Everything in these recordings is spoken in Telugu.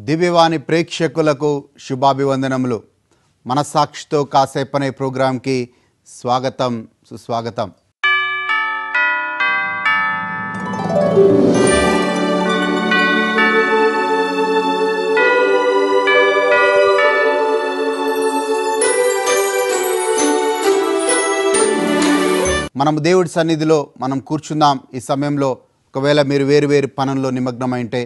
దివ్యవాణి ప్రేక్షకులకు శుభాభివందనములు మనసాక్షితో కాసేపనే ప్రోగ్రాంకి స్వాగతం సుస్వాగతం మనము దేవుడి సన్నిధిలో మనం కూర్చుందాం ఈ సమయంలో ఒకవేళ మీరు వేరు వేరు పనుల్లో నిమగ్నమైంటే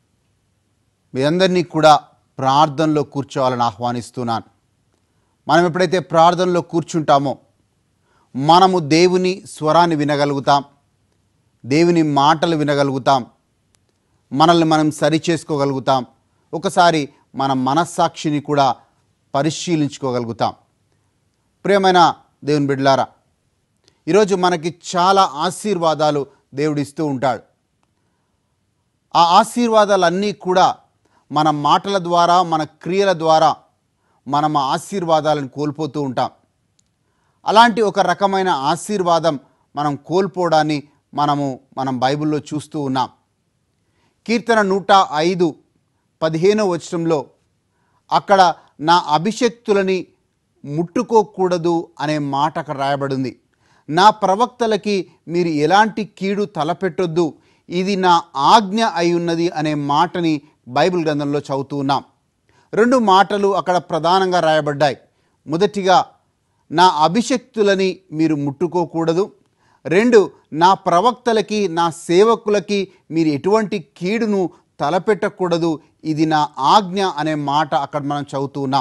మీ అందరినీ కూడా ప్రార్థనలో కూర్చోవాలని ఆహ్వానిస్తున్నాను మనం ఎప్పుడైతే ప్రార్థనలో కూర్చుంటామో మనము దేవుని స్వరాన్ని వినగలుగుతాం దేవుని మాటలు వినగలుగుతాం మనల్ని మనం సరి చేసుకోగలుగుతాం ఒకసారి మన మనస్సాక్షిని కూడా పరిశీలించుకోగలుగుతాం ప్రియమైన దేవుని బిడ్డలారా ఈరోజు మనకి చాలా ఆశీర్వాదాలు దేవుడిస్తూ ఉంటాడు ఆ ఆశీర్వాదాలన్నీ కూడా మన మాటల ద్వారా మన క్రియల ద్వారా మనం ఆ ఆశీర్వాదాలను కోల్పోతూ ఉంటాం అలాంటి ఒక రకమైన ఆశీర్వాదం మనం కోల్పోవడాన్ని మనము మనం బైబిల్లో చూస్తూ ఉన్నాం కీర్తన నూట ఐదు పదిహేనో వచనంలో అక్కడ నా అభిషక్తులని ముట్టుకోకూడదు అనే మాట అక్కడ రాయబడింది నా ప్రవక్తలకి మీరు ఎలాంటి కీడు తలపెట్టొద్దు ఇది నా ఆజ్ఞ అయి ఉన్నది అనే మాటని బైబిల్ గ్రంథంలో చదువుతూ ఉన్నాం రెండు మాటలు అక్కడ ప్రధానంగా రాయబడ్డాయి మొదటిగా నా అభిషక్తులని మీరు ముట్టుకోకూడదు రెండు నా ప్రవక్తలకి నా సేవకులకి మీరు ఎటువంటి కీడును తలపెట్టకూడదు ఇది నా ఆజ్ఞ అనే మాట అక్కడ మనం చదువుతూ ఉన్నాం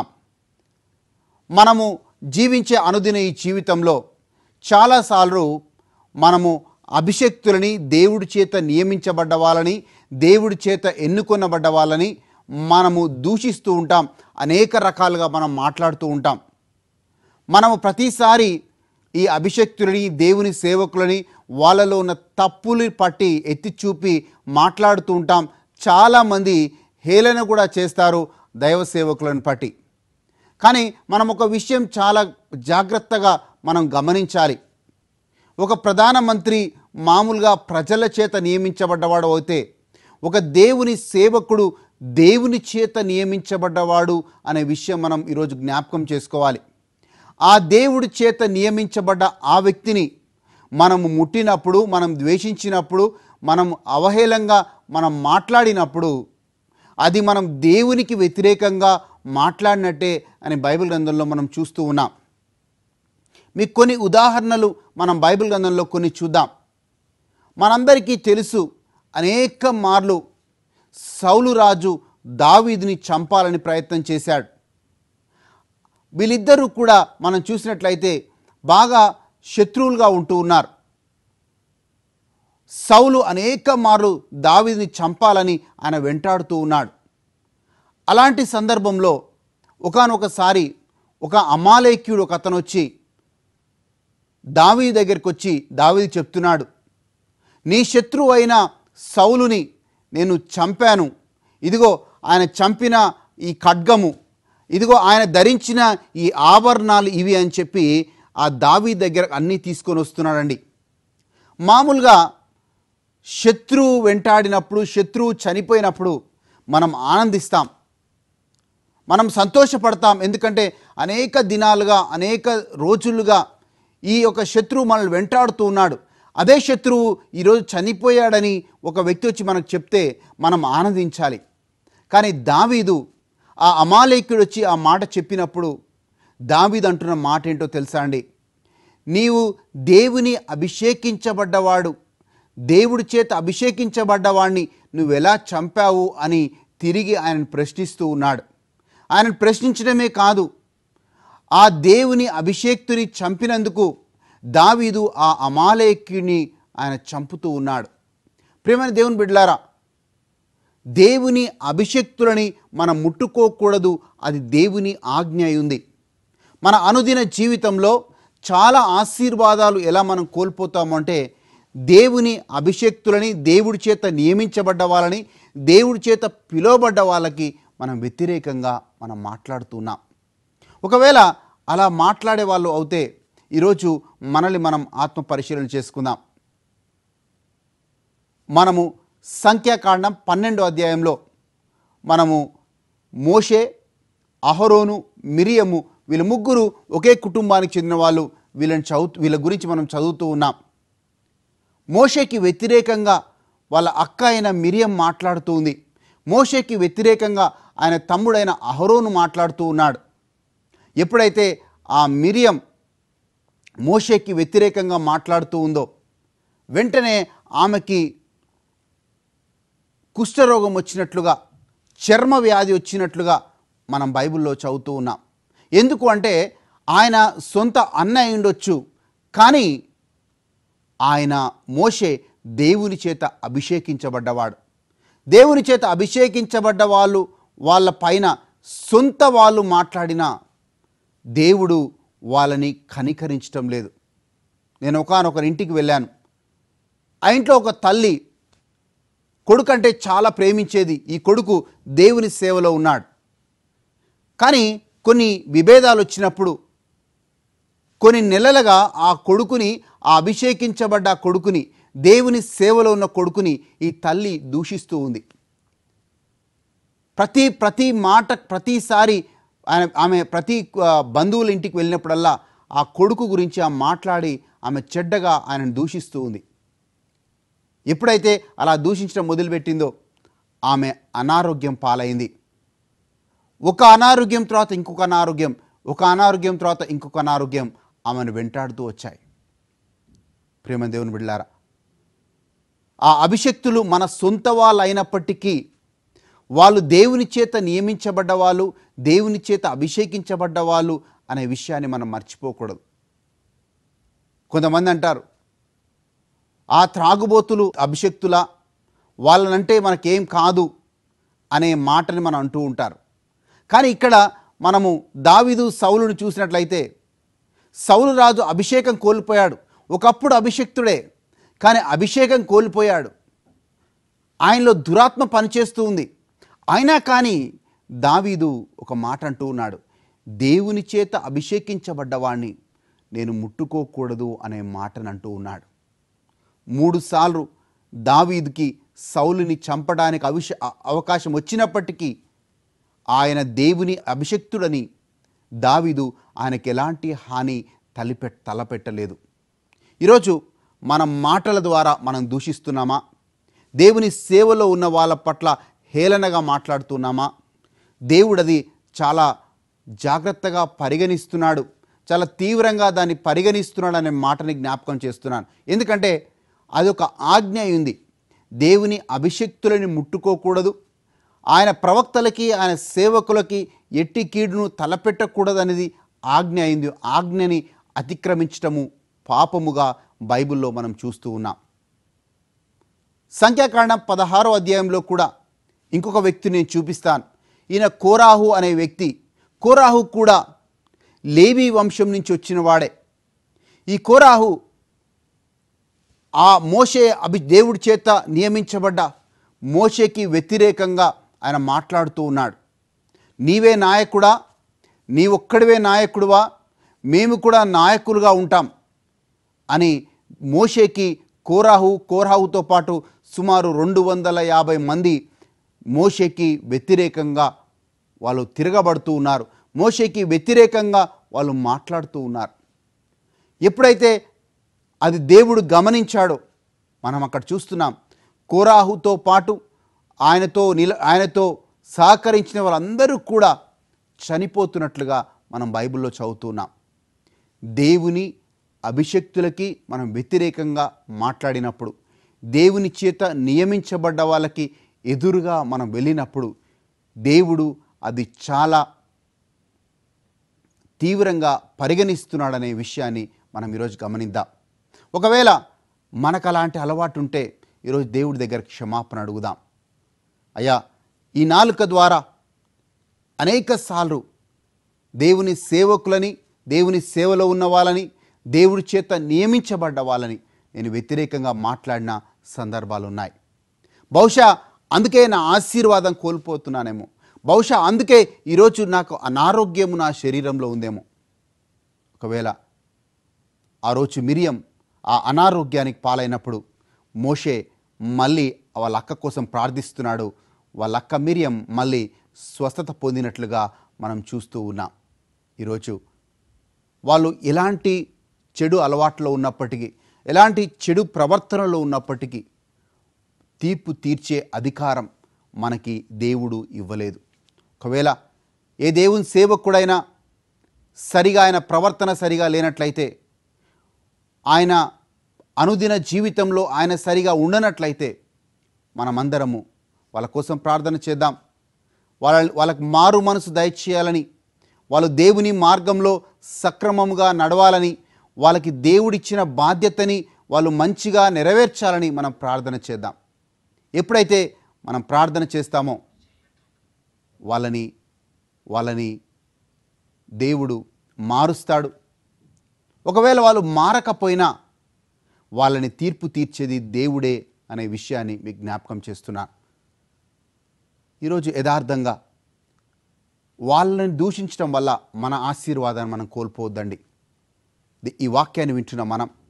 మనము జీవించే అనుదిన ఈ జీవితంలో చాలాసార్లు మనము అభిషక్తులని దేవుడి చేత నియమించబడ్డ వాళ్ళని దేవుడి చేత ఎన్నుకొనబడ్డ వాళ్ళని మనము దూషిస్తూ ఉంటాం అనేక రకాలుగా మనం మాట్లాడుతూ ఉంటాం మనము ప్రతిసారి ఈ అభిషక్తులని దేవుని సేవకులని వాళ్ళలో ఉన్న తప్పులు పట్టి ఎత్తి చూపి మాట్లాడుతూ ఉంటాం చాలామంది హేళన కూడా చేస్తారు దైవ సేవకులను పట్టి కానీ మనం ఒక విషయం చాలా జాగ్రత్తగా మనం గమనించాలి ఒక ప్రధానమంత్రి మామూలుగా ప్రజల చేత నియమించబడ్డవాడు అయితే ఒక దేవుని సేవకుడు దేవుని చేత నియమించబడ్డవాడు అనే విషయం మనం ఈరోజు జ్ఞాపకం చేసుకోవాలి ఆ దేవుడి చేత నియమించబడ్డ ఆ వ్యక్తిని మనము ముట్టినప్పుడు మనం ద్వేషించినప్పుడు మనం అవహేళంగా మనం మాట్లాడినప్పుడు అది మనం దేవునికి వ్యతిరేకంగా మాట్లాడినట్టే అని బైబిల్ గ్రంథంలో మనం చూస్తూ ఉన్నాం మీకు కొన్ని ఉదాహరణలు మనం బైబిల్ గ్రంథంలో కొన్ని చూద్దాం మనందరికీ తెలుసు అనేక మార్లు సౌలు రాజు దావీదుని చంపాలని ప్రయత్నం చేశాడు వీళ్ళిద్దరూ కూడా మనం చూసినట్లయితే బాగా శత్రువులుగా ఉంటూ ఉన్నారు సౌలు అనేక మార్లు దావీదుని చంపాలని ఆయన వెంటాడుతూ ఉన్నాడు అలాంటి సందర్భంలో ఒకానొకసారి ఒక అమాలేక్యుడు ఒక అతను వచ్చి దావీ దగ్గరికి వచ్చి దావీది చెప్తున్నాడు నీ శత్రువు అయిన సౌలుని నేను చంపాను ఇదిగో ఆయన చంపిన ఈ ఖడ్గము ఇదిగో ఆయన ధరించిన ఈ ఆభరణాలు ఇవి అని చెప్పి ఆ దావీ దగ్గర అన్నీ తీసుకొని వస్తున్నాడండి మామూలుగా శత్రువు వెంటాడినప్పుడు శత్రువు చనిపోయినప్పుడు మనం ఆనందిస్తాం మనం సంతోషపడతాం ఎందుకంటే అనేక దినాలుగా అనేక రోజులుగా ఈ యొక్క శత్రువు మనల్ని వెంటాడుతూ ఉన్నాడు అదే శత్రువు ఈరోజు చనిపోయాడని ఒక వ్యక్తి వచ్చి మనకు చెప్తే మనం ఆనందించాలి కానీ దావీదు ఆ అమాలేకుడు వచ్చి ఆ మాట చెప్పినప్పుడు దావీదు అంటున్న మాట ఏంటో తెలుసా అండి నీవు దేవుని అభిషేకించబడ్డవాడు దేవుడి చేత అభిషేకించబడ్డవాడిని నువ్వు ఎలా చంపావు అని తిరిగి ఆయనను ప్రశ్నిస్తూ ఉన్నాడు ఆయనను ప్రశ్నించడమే కాదు ఆ దేవుని అభిషేక్తుని చంపినందుకు దావీదు ఆ అమాలేక్యుని ఆయన చంపుతూ ఉన్నాడు ప్రేమైన దేవుని బిడ్డలారా దేవుని అభిషక్తులని మనం ముట్టుకోకూడదు అది దేవుని ఆజ్ఞ అయి ఉంది మన అనుదిన జీవితంలో చాలా ఆశీర్వాదాలు ఎలా మనం కోల్పోతామంటే దేవుని అభిషక్తులని దేవుడి చేత నియమించబడ్డ వాళ్ళని దేవుడి చేత పిలువబడ్డ వాళ్ళకి మనం వ్యతిరేకంగా మనం మాట్లాడుతున్నాం ఒకవేళ అలా మాట్లాడే వాళ్ళు అవుతే ఈరోజు మనల్ని మనం ఆత్మ పరిశీలన చేసుకుందాం మనము సంఖ్యాకాండం పన్నెండో అధ్యాయంలో మనము మోషే అహరోను మిరియము వీళ్ళ ముగ్గురు ఒకే కుటుంబానికి చెందిన వాళ్ళు వీళ్ళని చదువు వీళ్ళ గురించి మనం చదువుతూ ఉన్నాం మోషేకి వ్యతిరేకంగా వాళ్ళ అక్క అయిన మిరియం మాట్లాడుతూ ఉంది మోషేకి వ్యతిరేకంగా ఆయన తమ్ముడైన అహరోను మాట్లాడుతూ ఉన్నాడు ఎప్పుడైతే ఆ మిరియం మోషేకి వ్యతిరేకంగా మాట్లాడుతూ ఉందో వెంటనే ఆమెకి కుష్ఠరోగం వచ్చినట్లుగా చర్మ వ్యాధి వచ్చినట్లుగా మనం బైబిల్లో చదువుతూ ఉన్నాం ఎందుకు అంటే ఆయన సొంత అన్న అయి ఉండొచ్చు కానీ ఆయన మోషే దేవుని చేత అభిషేకించబడ్డవాడు దేవుని చేత అభిషేకించబడ్డ వాళ్ళు వాళ్ళ పైన సొంత వాళ్ళు మాట్లాడినా దేవుడు వాళ్ళని కనికరించటం లేదు నేను ఒకనొకరి ఇంటికి వెళ్ళాను ఆ ఇంట్లో ఒక తల్లి కొడుకు అంటే చాలా ప్రేమించేది ఈ కొడుకు దేవుని సేవలో ఉన్నాడు కానీ కొన్ని విభేదాలు వచ్చినప్పుడు కొన్ని నెలలుగా ఆ కొడుకుని ఆ అభిషేకించబడ్డ ఆ కొడుకుని దేవుని సేవలో ఉన్న కొడుకుని ఈ తల్లి దూషిస్తూ ఉంది ప్రతి ప్రతి మాట ప్రతిసారి ఆయన ఆమె ప్రతి ఆ, బంధువుల ఇంటికి వెళ్ళినప్పుడల్లా ఆ కొడుకు గురించి ఆ మాట్లాడి ఆమె చెడ్డగా ఆయనను దూషిస్తూ ఉంది ఎప్పుడైతే అలా దూషించడం మొదలుపెట్టిందో ఆమె అనారోగ్యం పాలైంది ఒక అనారోగ్యం తర్వాత ఇంకొక అనారోగ్యం ఒక అనారోగ్యం తర్వాత ఇంకొక అనారోగ్యం ఆమెను వెంటాడుతూ వచ్చాయి ప్రేమ దేవుని బిడ్డారా ఆ అభిషక్తులు మన సొంత వాళ్ళు అయినప్పటికీ వాళ్ళు దేవుని చేత నియమించబడ్డ వాళ్ళు దేవుని చేత అభిషేకించబడ్డ వాళ్ళు అనే విషయాన్ని మనం మర్చిపోకూడదు కొంతమంది అంటారు ఆ త్రాగుబోతులు అభిషక్తుల వాళ్ళనంటే మనకేం కాదు అనే మాటని మనం అంటూ ఉంటారు కానీ ఇక్కడ మనము దావీదు సౌలును చూసినట్లయితే సౌలు రాజు అభిషేకం కోల్పోయాడు ఒకప్పుడు అభిషక్తుడే కానీ అభిషేకం కోల్పోయాడు ఆయనలో దురాత్మ పనిచేస్తూ ఉంది అయినా కానీ దావీదు ఒక మాట అంటూ ఉన్నాడు దేవుని చేత అభిషేకించబడ్డవాణ్ణి నేను ముట్టుకోకూడదు అనే మాటను అంటూ ఉన్నాడు మూడుసార్లు దావీదుకి సౌలుని చంపడానికి అవిష అ- అవకాశం వచ్చినప్పటికీ ఆయన దేవుని అభిషక్తుడని దావీదు ఆయనకి ఎలాంటి హాని తలిపె తలపెట్టలేదు ఈరోజు మన మాటల ద్వారా మనం దూషిస్తున్నామా దేవుని సేవలో ఉన్న వాళ్ళ పట్ల హేళనగా మాట్లాడుతున్నామా దేవుడు అది చాలా జాగ్రత్తగా పరిగణిస్తున్నాడు చాలా తీవ్రంగా దాన్ని పరిగణిస్తున్నాడు అనే మాటని జ్ఞాపకం చేస్తున్నాను ఎందుకంటే అది ఒక ఆజ్ఞ అయి ఉంది దేవుని అభిషక్తులని ముట్టుకోకూడదు ఆయన ప్రవక్తలకి ఆయన సేవకులకి ఎట్టి కీడును తలపెట్టకూడదనేది ఆజ్ఞ అయింది ఆజ్ఞని అతిక్రమించటము పాపముగా బైబిల్లో మనం చూస్తూ ఉన్నాం సంఖ్యాకాండం పదహారో అధ్యాయంలో కూడా ఇంకొక వ్యక్తిని నేను చూపిస్తాను ఈయన కోరాహు అనే వ్యక్తి కోరాహు కూడా లేవి వంశం నుంచి వచ్చిన వాడే ఈ కోరాహు ఆ మోషే అభి దేవుడి చేత నియమించబడ్డ మోషేకి వ్యతిరేకంగా ఆయన మాట్లాడుతూ ఉన్నాడు నీవే నాయకుడా నీ ఒక్కడివే నాయకుడువా మేము కూడా నాయకులుగా ఉంటాం అని మోషేకి కోరాహు కోరాహుతో పాటు సుమారు రెండు వందల యాభై మంది మోషేకి వ్యతిరేకంగా వాళ్ళు తిరగబడుతూ ఉన్నారు మోషేకి వ్యతిరేకంగా వాళ్ళు మాట్లాడుతూ ఉన్నారు ఎప్పుడైతే అది దేవుడు గమనించాడో మనం అక్కడ చూస్తున్నాం కోరాహుతో పాటు ఆయనతో నిల ఆయనతో సహకరించిన వాళ్ళందరూ కూడా చనిపోతున్నట్లుగా మనం బైబిల్లో చదువుతున్నాం దేవుని అభిషక్తులకి మనం వ్యతిరేకంగా మాట్లాడినప్పుడు దేవుని చేత నియమించబడ్డ వాళ్ళకి ఎదురుగా మనం వెళ్ళినప్పుడు దేవుడు అది చాలా తీవ్రంగా పరిగణిస్తున్నాడనే విషయాన్ని మనం ఈరోజు గమనిద్దాం ఒకవేళ మనకు అలాంటి అలవాటు ఉంటే ఈరోజు దేవుడి దగ్గర క్షమాపణ అడుగుదాం అయ్యా ఈ నాలుక ద్వారా అనేక సార్లు దేవుని సేవకులని దేవుని సేవలో ఉన్న వాళ్ళని దేవుడి చేత నియమించబడ్డ వాళ్ళని నేను వ్యతిరేకంగా మాట్లాడిన సందర్భాలు ఉన్నాయి బహుశా అందుకే నా ఆశీర్వాదం కోల్పోతున్నానేమో బహుశా అందుకే ఈరోజు నాకు అనారోగ్యము నా శరీరంలో ఉందేమో ఒకవేళ ఆ రోజు మిరియం ఆ అనారోగ్యానికి పాలైనప్పుడు మోషే మళ్ళీ వాళ్ళ అక్క కోసం ప్రార్థిస్తున్నాడు వాళ్ళ అక్క మిరియం మళ్ళీ స్వస్థత పొందినట్లుగా మనం చూస్తూ ఉన్నాం ఈరోజు వాళ్ళు ఎలాంటి చెడు అలవాట్లో ఉన్నప్పటికీ ఎలాంటి చెడు ప్రవర్తనలో ఉన్నప్పటికీ తీర్పు తీర్చే అధికారం మనకి దేవుడు ఇవ్వలేదు ఒకవేళ ఏ దేవుని సేవకుడైనా సరిగా ఆయన ప్రవర్తన సరిగా లేనట్లయితే ఆయన అనుదిన జీవితంలో ఆయన సరిగా ఉండనట్లయితే మనమందరము వాళ్ళ కోసం ప్రార్థన చేద్దాం వాళ్ళ వాళ్ళకి మారు మనసు దయచేయాలని వాళ్ళు దేవుని మార్గంలో సక్రమంగా నడవాలని వాళ్ళకి దేవుడిచ్చిన బాధ్యతని వాళ్ళు మంచిగా నెరవేర్చాలని మనం ప్రార్థన చేద్దాం ఎప్పుడైతే మనం ప్రార్థన చేస్తామో వాళ్ళని వాళ్ళని దేవుడు మారుస్తాడు ఒకవేళ వాళ్ళు మారకపోయినా వాళ్ళని తీర్పు తీర్చేది దేవుడే అనే విషయాన్ని మీకు జ్ఞాపకం చేస్తున్నా ఈరోజు యథార్థంగా వాళ్ళని దూషించడం వల్ల మన ఆశీర్వాదాన్ని మనం కోల్పోవద్దండి ఈ వాక్యాన్ని వింటున్న మనం